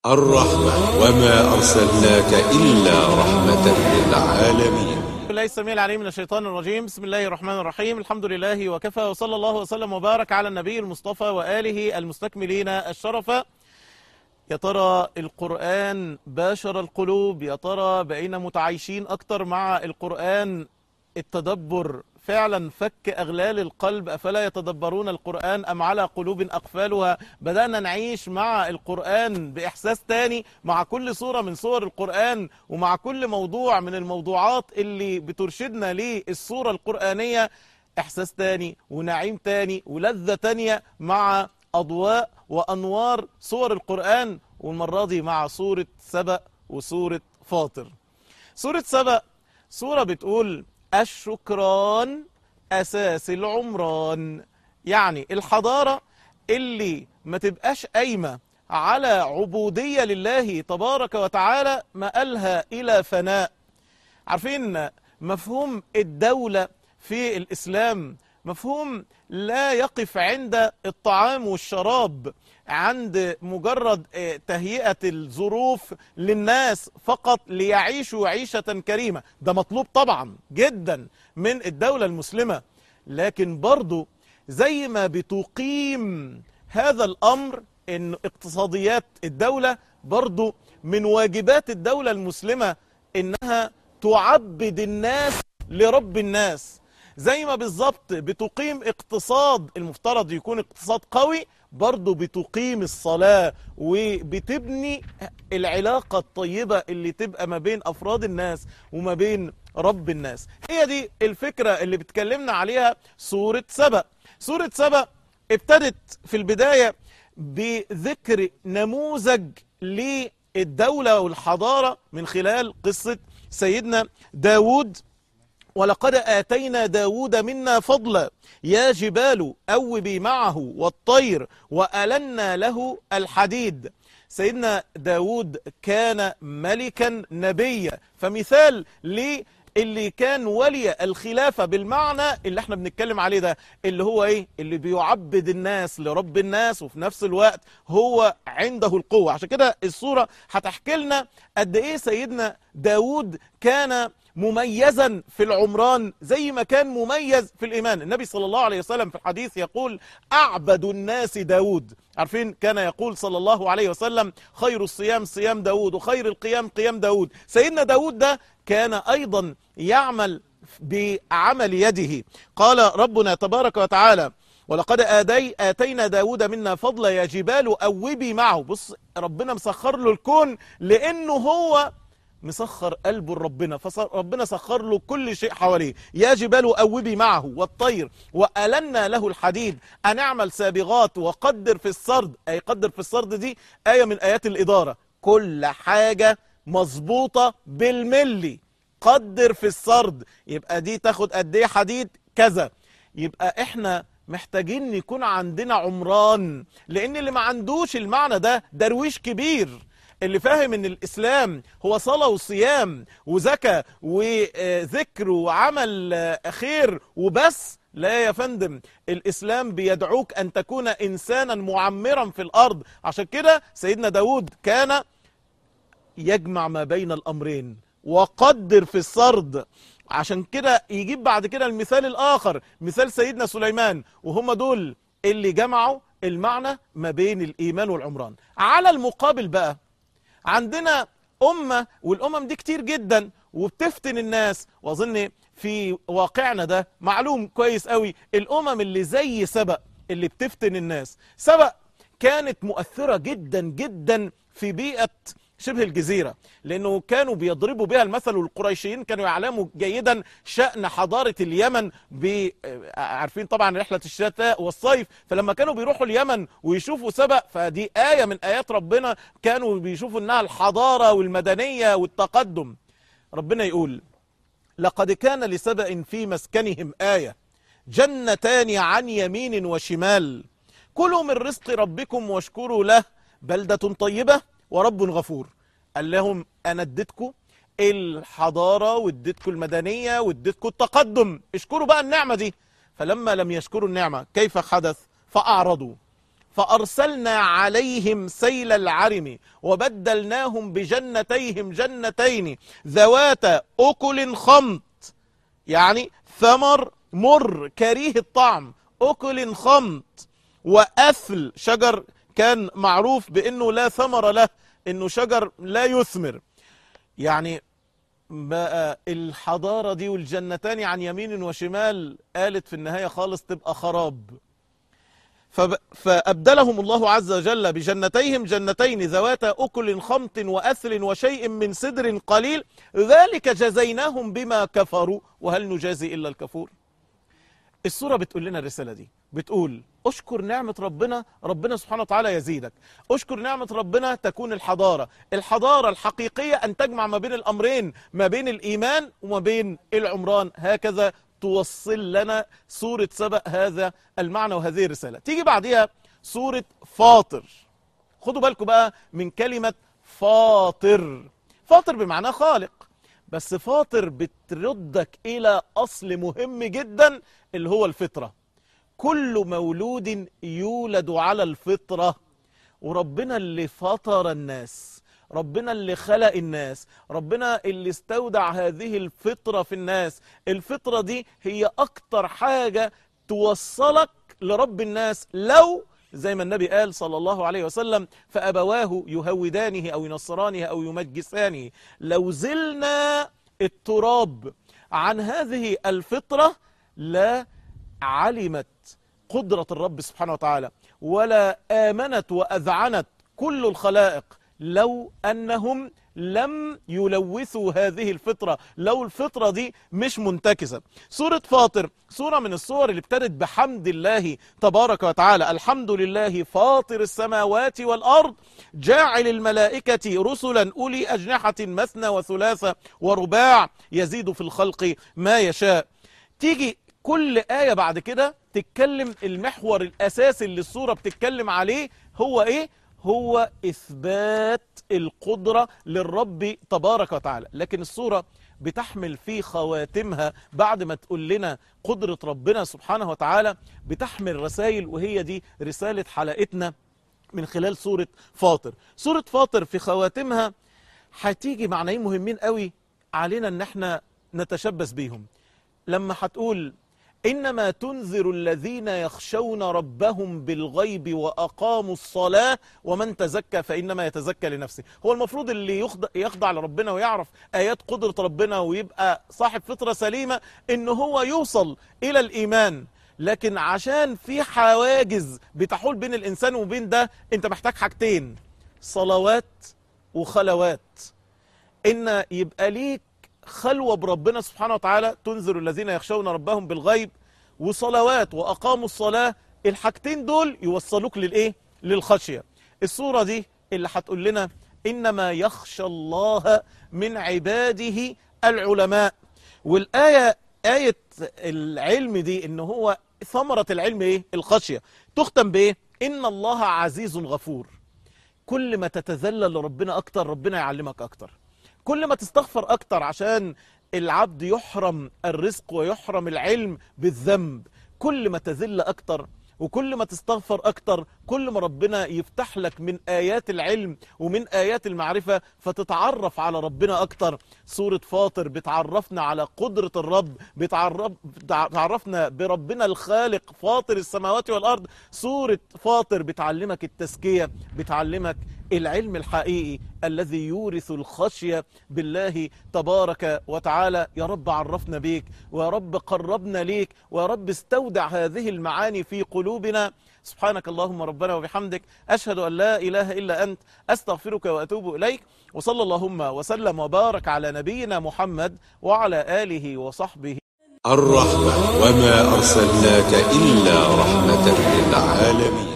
الرحمة وما أرسلناك إلا رحمة للعالمين بالله السميع العليم من الشيطان الرجيم بسم الله الرحمن الرحيم الحمد لله وكفى وصلى الله وسلم وبارك على النبي المصطفى وآله المستكملين الشرف يا ترى القرآن باشر القلوب يا ترى بقينا متعايشين أكتر مع القرآن التدبر فعلا فك أغلال القلب أفلا يتدبرون القرآن أم على قلوب أقفالها بدأنا نعيش مع القرآن بإحساس تاني مع كل صورة من صور القرآن ومع كل موضوع من الموضوعات اللي بترشدنا للصورة القرآنية إحساس تاني ونعيم تاني ولذة تانية مع أضواء وأنوار صور القرآن والمرة دي مع سورة سبأ وسورة فاطر سورة سبأ سورة بتقول الشكران أساس العمران يعني الحضارة اللي ما تبقاش قايمة على عبودية لله تبارك وتعالى مآلها إلى فناء عارفين مفهوم الدولة في الإسلام مفهوم لا يقف عند الطعام والشراب عند مجرد تهيئة الظروف للناس فقط ليعيشوا عيشة كريمة ده مطلوب طبعا جدا من الدولة المسلمة لكن برضو زي ما بتقيم هذا الأمر ان اقتصاديات الدولة برضو من واجبات الدولة المسلمة انها تعبد الناس لرب الناس زي ما بالظبط بتقيم اقتصاد المفترض يكون اقتصاد قوي برضه بتقيم الصلاة وبتبني العلاقة الطيبة اللي تبقى ما بين أفراد الناس وما بين رب الناس هي دي الفكرة اللي بتكلمنا عليها سورة سبأ سورة سبأ ابتدت في البداية بذكر نموذج للدولة والحضارة من خلال قصة سيدنا داود ولقد آتينا داود منا فضلا يا جبال أوبي معه والطير وألنا له الحديد سيدنا داود كان ملكا نبيا فمثال ليه اللي كان ولي الخلافة بالمعنى اللي احنا بنتكلم عليه ده اللي هو ايه اللي بيعبد الناس لرب الناس وفي نفس الوقت هو عنده القوة عشان كده الصورة هتحكي لنا قد ايه سيدنا داود كان مميزا في العمران زي ما كان مميز في الإيمان النبي صلى الله عليه وسلم في الحديث يقول أعبد الناس داود عارفين كان يقول صلى الله عليه وسلم خير الصيام صيام داود وخير القيام قيام داود سيدنا داود ده كان أيضا يعمل بعمل يده قال ربنا تبارك وتعالى ولقد آدي آتينا داود منا فضلا يا جبال أوبي معه بص ربنا مسخر له الكون لأنه هو مسخر قلبه لربنا فربنا سخر له كل شيء حواليه يا جبال أوبي معه والطير وألنا له الحديد أن اعمل سابغات وقدر في السرد أي قدر في السرد دي آية من آيات الإدارة كل حاجة مظبوطة بالملي قدر في السرد يبقى دي تاخد قد ايه حديد كذا يبقى احنا محتاجين يكون عندنا عمران لان اللي ما عندوش المعنى ده درويش كبير اللي فاهم ان الاسلام هو صلاة وصيام وزكاة وذكر وعمل خير وبس لا يا فندم الإسلام بيدعوك أن تكون إنسانا معمرا في الأرض عشان كده سيدنا داود كان يجمع ما بين الأمرين وقدر في السرد عشان كده يجيب بعد كده المثال الآخر مثال سيدنا سليمان وهم دول اللي جمعوا المعنى ما بين الإيمان والعمران على المقابل بقى عندنا أمة والأمم دي كتير جدا وبتفتن الناس وأظن في واقعنا ده معلوم كويس قوي الأمم اللي زي سبق اللي بتفتن الناس سبق كانت مؤثرة جدا جدا في بيئة شبه الجزيرة لأنه كانوا بيضربوا بها المثل والقريشيين كانوا يعلموا جيدا شأن حضارة اليمن عارفين طبعا رحلة الشتاء والصيف فلما كانوا بيروحوا اليمن ويشوفوا سبق فدي آية من آيات ربنا كانوا بيشوفوا أنها الحضارة والمدنية والتقدم ربنا يقول لقد كان لسبأ في مسكنهم آية جنتان عن يمين وشمال كلوا من رزق ربكم واشكروا له بلدة طيبة ورب غفور قال لهم انا اديتكم الحضارة واديتكم المدنية واديتكم التقدم اشكروا بقى النعمة دي فلما لم يشكروا النعمة كيف حدث فأعرضوا فأرسلنا عليهم سيل العرم وبدلناهم بجنتيهم جنتين ذوات أكل خمط يعني ثمر مر كريه الطعم أكل خمط وأثل شجر كان معروف بأنه لا ثمر له أنه شجر لا يثمر يعني بقى الحضارة دي والجنتان عن يمين وشمال قالت في النهاية خالص تبقى خراب فب... فأبدلهم الله عز وجل بجنتيهم جنتين ذواتا أكل خمط وأثل وشيء من سدر قليل ذلك جزيناهم بما كفروا وهل نجازي إلا الكفور السورة بتقول لنا الرسالة دي بتقول اشكر نعمة ربنا ربنا سبحانه وتعالى يزيدك اشكر نعمة ربنا تكون الحضارة الحضارة الحقيقية أن تجمع ما بين الأمرين ما بين الإيمان وما بين العمران هكذا توصل لنا سورة سبأ هذا المعنى وهذه الرسالة تيجي بعدها سورة فاطر خدوا بالكم بقى من كلمة فاطر فاطر بمعنى خالق بس فاطر بتردك إلى أصل مهم جدا اللي هو الفطرة كل مولود يولد على الفطرة وربنا اللي فطر الناس ربنا اللي خلق الناس ربنا اللي استودع هذه الفطرة في الناس الفطرة دي هي أكتر حاجة توصلك لرب الناس لو زي ما النبي قال صلى الله عليه وسلم فأبواه يهودانه أو ينصرانه أو يمجسانه لو زلنا التراب عن هذه الفطرة لا علمت قدرة الرب سبحانه وتعالى ولا آمنت وأذعنت كل الخلائق لو أنهم لم يلوثوا هذه الفطرة لو الفطرة دي مش منتكسة سورة فاطر سورة من الصور اللي ابتدت بحمد الله تبارك وتعالى الحمد لله فاطر السماوات والأرض جاعل الملائكة رسلا أولي أجنحة مثنى وثلاثة ورباع يزيد في الخلق ما يشاء تيجي كل آية بعد كده تتكلم المحور الأساسي اللي الصورة بتتكلم عليه هو إيه؟ هو إثبات القدرة للرب تبارك وتعالى لكن الصورة بتحمل في خواتمها بعد ما تقول لنا قدرة ربنا سبحانه وتعالى بتحمل رسائل وهي دي رسالة حلقتنا من خلال سورة فاطر سورة فاطر في خواتمها هتيجي معنيين مهمين قوي علينا ان احنا نتشبث بيهم لما هتقول إنما تنذر الذين يخشون ربهم بالغيب وأقاموا الصلاة ومن تزكى فإنما يتزكى لنفسه هو المفروض اللي يخضع, يخضع لربنا ويعرف آيات قدرة ربنا ويبقى صاحب فطرة سليمة إن هو يوصل إلى الإيمان لكن عشان في حواجز بتحول بين الإنسان وبين ده أنت محتاج حاجتين صلوات وخلوات إن يبقى ليك خلوة بربنا سبحانه وتعالى تنذر الذين يخشون ربهم بالغيب وصلوات وأقاموا الصلاة الحاجتين دول يوصلوك للإيه؟ للخشية الصورة دي اللي هتقول لنا إنما يخشى الله من عباده العلماء والآية آية العلم دي إن هو ثمرة العلم إيه؟ الخشية تختم بإيه؟ إن الله عزيز غفور كل ما تتذلل لربنا أكتر ربنا يعلمك أكتر كل ما تستغفر أكتر عشان العبد يحرم الرزق ويحرم العلم بالذنب كل ما تذل أكتر وكل ما تستغفر أكتر كل ما ربنا يفتح لك من آيات العلم ومن آيات المعرفة فتتعرف على ربنا أكتر سورة فاطر بتعرفنا على قدرة الرب بتعرف بتعرفنا بربنا الخالق فاطر السماوات والأرض سورة فاطر بتعلمك التزكية بتعلمك العلم الحقيقي الذي يورث الخشية بالله تبارك وتعالى يا رب عرفنا بيك ويا رب قربنا ليك ويا رب استودع هذه المعاني في قلوبنا سبحانك اللهم ربنا وبحمدك أشهد أن لا إله إلا أنت أستغفرك وأتوب إليك وصلى اللهم وسلم وبارك على نبينا محمد وعلى آله وصحبه الرحمة وما أرسلناك إلا رحمة للعالمين